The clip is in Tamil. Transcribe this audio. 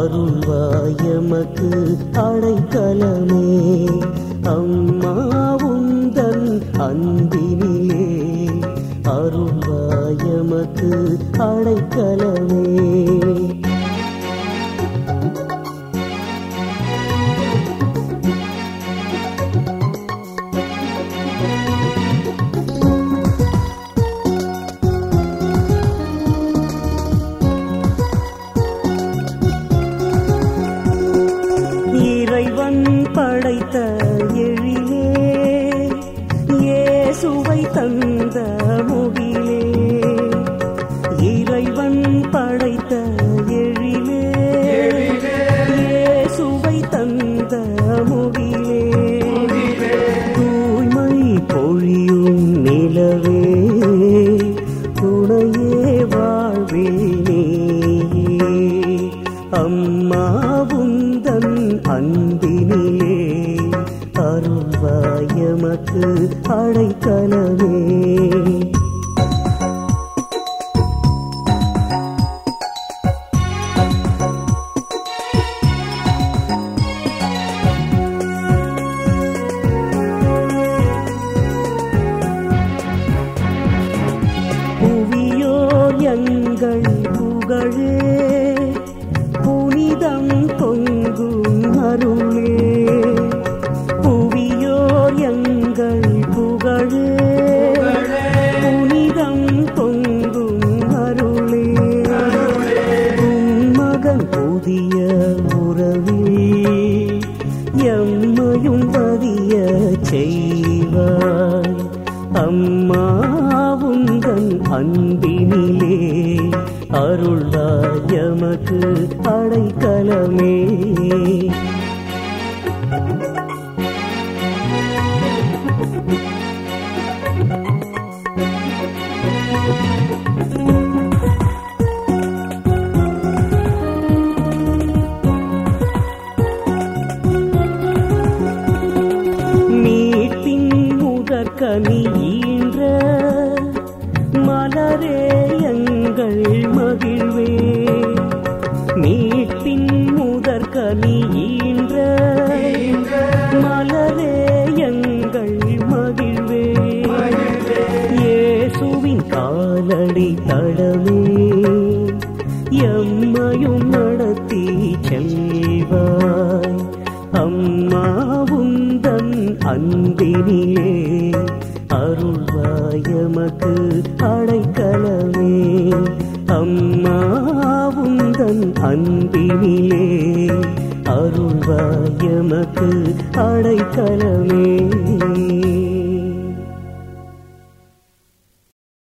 அருள்வாயமக்கு அடைக்கலமே அம்மா உந்தன் அன்பினிலே அருள்வாயமக்கு அடைக்கலமே இறைவன் படைத்த எழிலே இயேசுவை தந்த முகிலே இறைவன் படைத்த எழிலே இயேசுவை தந்த முகிலே தூய்மை பொழியும் நிலவே துணையே வாழ்வே நீயே அம்மா உந்தன் அன்பினிலே அருள்வாயமக்கு அடைக்கலமே புவியோர் எங்கள் புகழே புனிதம் பொங்கும் அருளே புவியோர் எங்கள் புகழே புனிதம் பொங்கும் அருளே உன் மகன் புதிய உறவில் எம்மையும் பதிய செய்வாய் அம்மா உந்தன் அன்பினிலே அருள்வாய் எமக்கு அடைக்கலமே மீட்பின் முதற்கனி ஈன்ற மலரே எங்கள் மகிழ்வே மீட்பின் முதற்கனி ஈன்ற மலரே எங்கள் மகிழ்வே இயேசுவின் காலடி தடமே எம்மையும் நடத்தி செல்வாய் அம்மா உந்தன் அன்பினிலே அருள்வாயமக்கு அடைக்கலமே அம்மா உந்தன் அன்பினிலே அருள்வாயமக்கு அடைக்கலமே